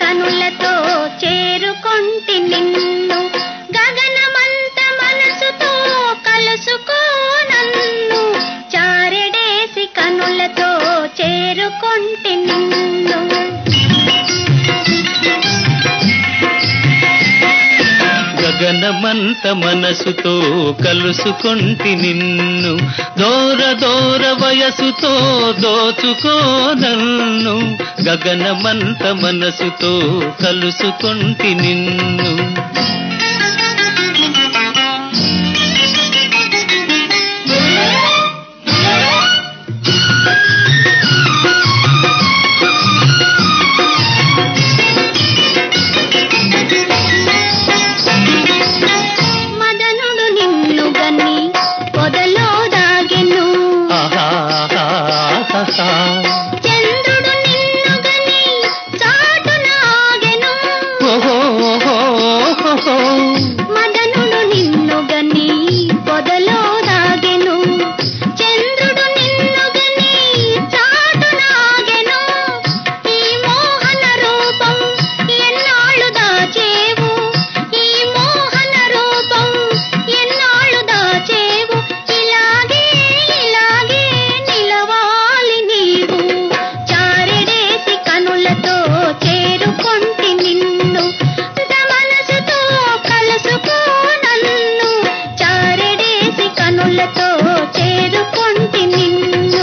కనులతో చేరుకొంటి నిన్ను గగనమంత మనసుతో కలుసుకో నన్ను చారెడేసి కనులతో చేరుకొంటి నిన్ను గగనమంత మనసుతో కలుసుకొంటి నిన్ను దూర దూర వయసుతో దోచుకో నన్ను గగనమంత మనసుతో కలుసుకొంటి నిన్ను మదనుడు నిన్ను గని పొదలో దాగెను ఆహాహాహాహా. చంద్రుడు నిన్ను గని చాటున ఆగెను ఓహోహోహోహో. మదనుడు నిన్ను గని పొదలో దాగెను చంద్రుడు నిన్ను గని చాటున ఆగెను ఈ మోహన రూపం ఎన్నాళ్ళు దాచేవు ఈ మోహన రూపం ఎన్నాళ్ళు దాచేవు ఇలాగే ఇలాగే నిలవాలి నీవు చారెడేసి కనులతో చేరుకొంటి నిన్ను మనసుతో కలుసుకో నన్ను చారెడేసి కనులతో చేరుకొంటి నిన్ను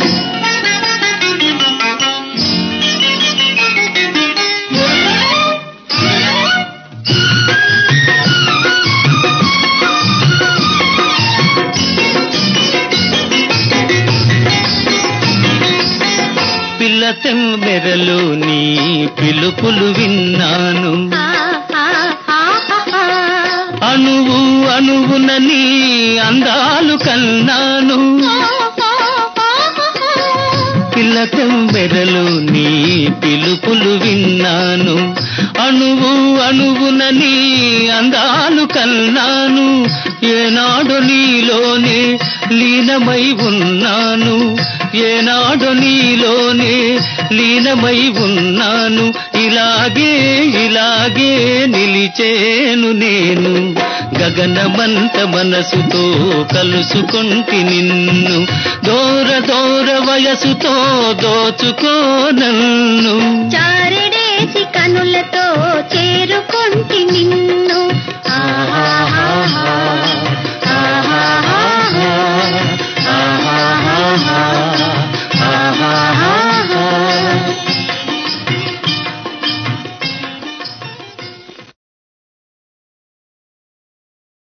పిల్ల తెమ్మెరలు నీ పిలుపులు విన్నాను ఆ, ఆ, ఆ, ఆ, ఆ. అణువు అణువున నీ అందాలు కన్నాను పిల్ల తెమ్మెరలు నీ పిలుపులు విన్నాను అణువు అణువున నీ అందాలు కన్నాను ఏనాడు నీలోనే లీనమై ఉన్నాను ఏనాడు నీలోనే లీనమై ఉన్నాను ఇలాగే ఇలాగే నిలిచేను నేను గగనమంత మనసుతో కలుసుకుంటి నిన్ను దూర దూర వయసుతో దోచుకో నన్ను చారెడేసి కనులతో చేరుకొంటి నిన్ను ఆహాహాహా, ఆహాహాహా, ఆహాహాహా.